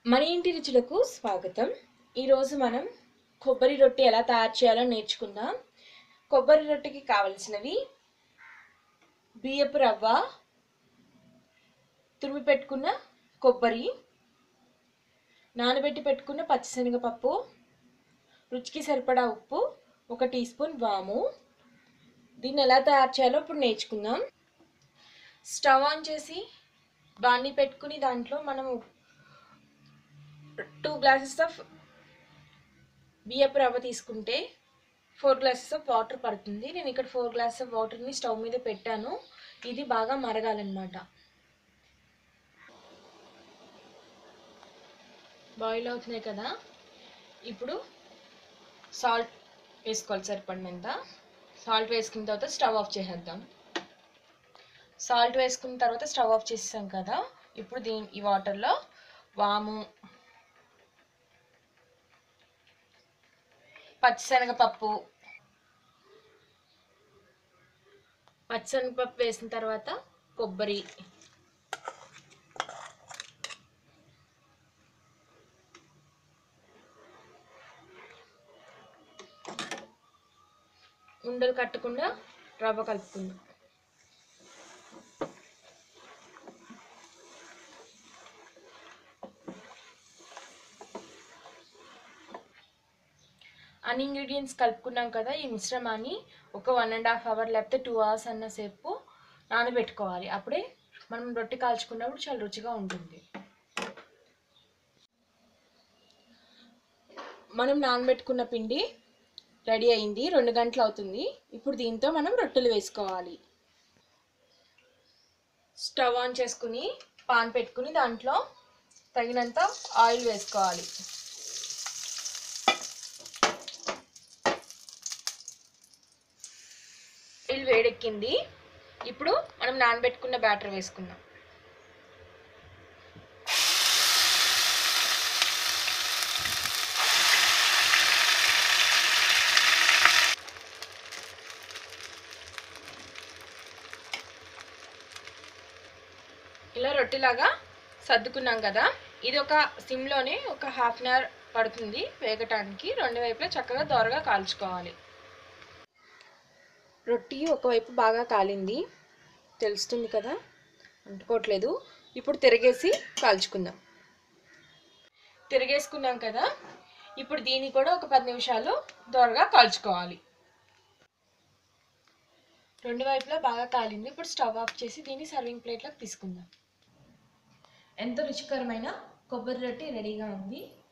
మన ఇంటి రుచులకు స్వాగతం ఈరోజు మనం కొబ్బరి రొట్టె ఎలా తయారు చేయాలో నేర్చుకుందాం కొబ్బరి రొట్టెకి కావలసినవి బియ్యపు రవ్వ తురిమి పెట్టుకున్న కొబ్బరి నానబెట్టి పెట్టుకున్న పచ్చిశనగపప్పు రుచికి సరిపడా ఉప్పు ఒక టీ స్పూన్ వాము దీన్ని ఎలా తయారు చేయాలో ఇప్పుడు నేర్చుకుందాం స్టవ్ ఆన్ చేసి బాణీ పెట్టుకుని దాంట్లో మనము టూ గ్లాసెస్ ఆఫ్ బియ్యపు రవ్వ తీసుకుంటే ఫోర్ గ్లాసెస్ ఆఫ్ వాటర్ పడుతుంది నేను ఇక్కడ ఫోర్ గ్లాసెస్ ఆఫ్ వాటర్ని స్టవ్ మీద పెట్టాను ఇది బాగా మరగాలన్నమాట బాయిల్ అవుతున్నాయి కదా ఇప్పుడు సాల్ట్ వేసుకోవాలి సరిపడినంత సాల్ట్ వేసుకున్న తర్వాత స్టవ్ ఆఫ్ చేసేద్దాం సాల్ట్ వేసుకున్న తర్వాత స్టవ్ ఆఫ్ చేసేసాం కదా ఇప్పుడు దీని ఈ వాటర్లో వాము పచ్చిశనగపప్పు పచ్చిశనగపప్పు వేసిన తర్వాత కొబ్బరి ఉండలు కట్టకుండా రవ్వ కలుపుకుందాం అన్ని ఇంగ్రీడియంట్స్ కలుపుకున్నాం కదా ఈ మిశ్రమాన్ని ఒక వన్ అండ్ హాఫ్ అవర్ లేకపోతే టూ అవర్స్ అన్న సేపు నానబెట్టుకోవాలి అప్పుడే మనం రొట్టె కాల్చుకున్నప్పుడు చాలా రుచిగా ఉంటుంది మనం నానబెట్టుకున్న పిండి రెడీ అయింది రెండు గంటలు అవుతుంది ఇప్పుడు దీంతో మనం రొట్టెలు వేసుకోవాలి స్టవ్ ఆన్ చేసుకుని పాన్ పెట్టుకుని దాంట్లో తగినంత ఆయిల్ వేసుకోవాలి ఆయిల్ వేడెక్కింది ఇప్పుడు మనం నానబెట్టుకున్న బ్యాటర్ వేసుకుందాం ఇలా రొట్టెలాగా సర్దుకున్నాం కదా ఇది ఒక సిమ్లోనే ఒక హాఫ్ అన్ అవర్ పడుతుంది వేగటానికి రెండు వైపులా చక్కగా దోరగా కాల్చుకోవాలి రొట్టి ఒకవైపు బాగా కాలింది తెలుస్తుంది కదా అంటుకోవట్లేదు ఇప్పుడు తిరగేసి కాల్చుకుందాం తిరగేసుకున్నాం కదా ఇప్పుడు దీన్ని కూడా ఒక పది నిమిషాలు దోరగా కాల్చుకోవాలి రెండు వైపులా బాగా కాలింది ఇప్పుడు స్టవ్ ఆఫ్ చేసి దీన్ని సర్వింగ్ ప్లేట్లోకి తీసుకుందాం ఎంతో రుచికరమైన కొబ్బరి రొట్టి రెడీగా ఉంది